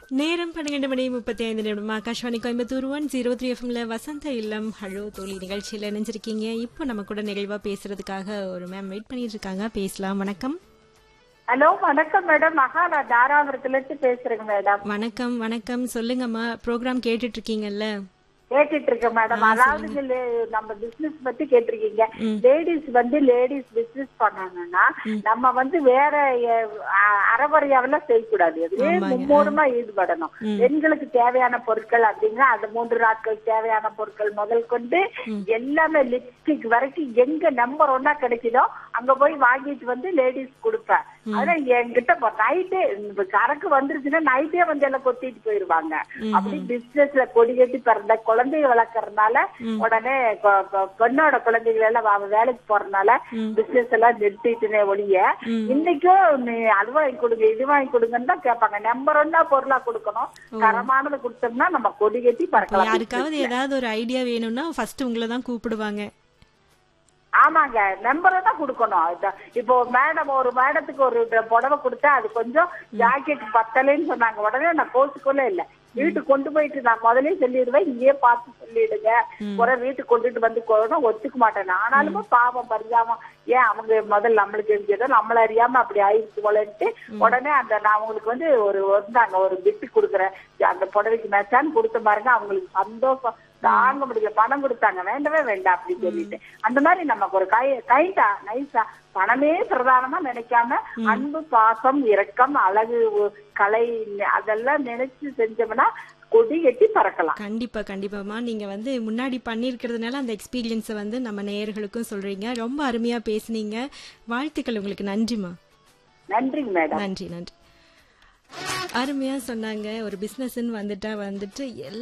நேரம் பன்னிரண்டு மணி முப்பத்தி ஐந்து நிமிடம் Akashvani Coimbatore one zero three எஃப்எம்ல வசந்த இல்லம் ஹலோ தோழி நிகழ்ச்சியில் இணைஞ்சிருக்கீங்க இப்போ நம்ம கூட நிகழ்வா பேசுறதுக்காக ஒரு மேம் வெயிட் பண்ணிட்டு இருக்காங்க பேசலாம் வணக்கம் ஹலோ வணக்கம் மேடம் மகா நான் தாராபுரத்துல இருந்து பேசுறேங்க மேடம் வணக்கம் வணக்கம் சொல்லுங்கம்மா ப்ரோக்ராம் கேட்டுட்டு இருக்கீங்கல்ல கேட்டுட்டு இருக்கேன் மேடம் அதாவது நீங்க லே- நம்ம பிசினஸ் பத்தி கேட்டிருக்கீங்க லேடிஸ் வந்து லேடிஸ் பிசினஸ் பண்ணணும்னா நம்ம வந்து வேற அஹ், அ- அறகுறையாவெல்லாம் செய்யக்கூடாது அதுவே மும்மூலமா ஈடுபடணும் பெண்களுக்கு தேவையான பொருட்கள் அப்படின்னா அந்த மூன்று நாட்கள் தேவையான பொருட்கள் முதல் கொண்டு எல்லாமே லிப்ஸ்டிக் வரைக்கும் எங்க நம்பர் ஒன்னா கிடைக்குதோ அங்க போய் வாங்கிட்டு வந்து லேடிஸ் கொடுப்பேன் அதான் என்கிட்ட நைட்டே கறக்கு வந்துருச்சுன்னா நைட்டே வந்து எல்லாம் கொத்திட்டு போயிருவாங்க அப்படி பிசினஸ்ல கொடி கட்டி பிறந்த குழந்தைய வளர்க்கறதுனால உடனே கொ- கொ- பெண்ணோட குழந்தைகள் எல்லாம் அவ வேலைக்கு போறதுனால பிசினஸ் எல்லாம் நிறுத்திட்டுனே ஒழிய இன்னைக்கும் நீ அது வாங்கி கொடுங்க இது வாங்கி கொடுங்கன்னு தான் கேட்பாங்க நம்பர் ஒன்னா பொருளா கொடுக்கணும் தரமானது கொடுத்தோம்னா நம்ம கொடி கட்டி பறக்கலாம் யாருக்காவது ஏதாவது ஒரு ஐடியா வேணும்னா ஃபர்ஸ்ட் உங்களை தான் கூப்பிடுவாங்க ஆமாங்க நம்பரை தான் கொடுக்கணும் இத- இப்போ மேடம் ஒரு மேடத்துக்கு ஒரு ட- புடவை கொடுத்தா அது கொஞ்சம் ஜாக்கெட் பத்தலைன்னு சொன்னாங்க உடனே நான் கோச்சுக்கொள்ள இல்ல வீட்டுக்கு கொண்டு போயிட்டு நான் முதலே சொல்லிடுவேன் இங்கேயே பார்த்து சொல்லிடுங்க குறை வீட்டுக்கு கொண்டுட்டு வந்து கொள்ளணும் ஒத்துக்க மாட்டேன் ஆனாலுமே பாவம் பரிதாபம் ஏன் அவங்க முதல்ல நம்மளுக்கு தெரிஞ்சதோ நம்மள அறியாம அப்படி ஆயிடுச்சு போலன்ட்டு உடனே அந்த நான் அவங்களுக்கு வந்து ஒரு வந்தாங்க ஒரு பிட்டு கொடுக்குறேன் அந்த புடவைக்கு மேட்சான்னு கொடுத்த பாருங்க அவங்களுக்கு சந்தோஷம் தாங்க முடியல பணம் கொடுத்தாங்க வேண்டவே வேண்டாம் அப்படின்னு சொல்லிட்டு அந்த மாதிரி நமக்கு ஒரு கை கைட்டா நைஸா பணமே பிரதானமா நினைக்காம அன்பு பாசம் இரக்கம் அழகு ஒ- கலை அதெல்லாம் நினைச்சு செஞ்சோம்னா கொடி கட்டி பறக்கலாம் கண்டிப்பா கண்டிப்பாம்மா நீங்க வந்து முன்னாடி பண்ணியிருக்கிறதுனால அந்த எக்ஸ்பீரியன்ஸை வந்து நம்ம நேயர்களுக்கும் சொல்றீங்க ரொம்ப அருமையா பேசுனீங்க வாழ்த்துக்கள் உங்களுக்கு நன்றிம்மா நன்றிங்க மேடம் நன்றி நன்றி அருமையா சொன்னாங்க ஒரு பிசினஸ்ன்னு வந்துட்டா வந்துட்டு